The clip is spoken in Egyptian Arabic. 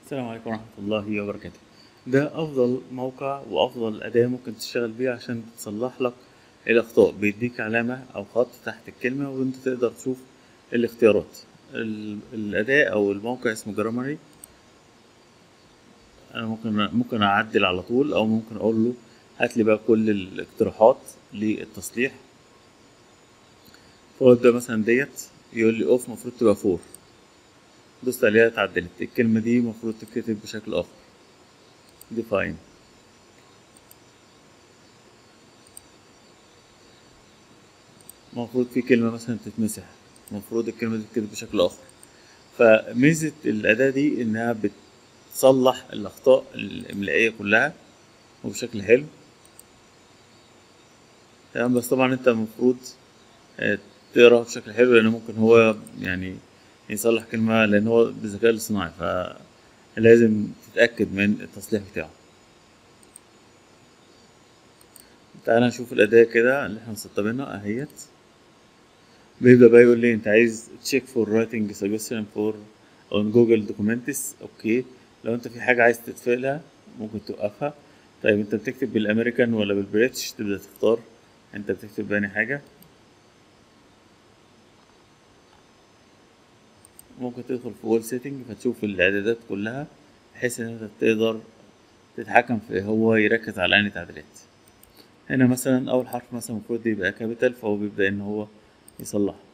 السلام عليكم ورحمة الله وبركاته ده أفضل موقع وأفضل أداة ممكن تشتغل بيها عشان تصلح لك الأخطاء بيديك علامة أو خط تحت الكلمة وأنت تقدر تشوف الاختيارات ال- الأداة أو الموقع اسمه جرامري أنا ممكن ممكن أعدل على طول أو ممكن أقول له هات لي بقى كل الاقتراحات للتصليح فأبدأ مثلا ديت يقول لي أوف مفروض تبقى فور دوست عليها اتعدلت الكلمة دي مفروض تتكتب بشكل آخر define المفروض في كلمة مثلا تتمسح المفروض الكلمة دي تتكتب بشكل آخر فميزة الأداة دي إنها بتصلح الأخطاء الإملائية كلها وبشكل حلو تمام بس طبعا أنت المفروض آه، تقرا بشكل حلو لأن ممكن هو يعني يصلح كلمة لأن هو بالذكاء الاصطناعي فلازم تتأكد من التصليح بتاعه تعالى نشوف الأداة كده اللي احنا مسطبينها أهيت بيبدأ بقى يقول لي أنت عايز تشيك فور رايتنج suggestion فور on جوجل دوكيومنتس أوكي لو أنت في حاجة عايز تقفلها ممكن توقفها طيب أنت بتكتب بالأمريكان ولا بالبريتش تبدأ تختار أنت بتكتب بأني حاجة ممكن تدخل في وول سيتنج فتشوف الاعدادات كلها بحيث ان انت تقدر تتحكم في هو يركز على انهي تعديلات هنا مثلا اول حرف مثلا المفروض يبقى كابيتال فهو بيبدا ان هو يصلحه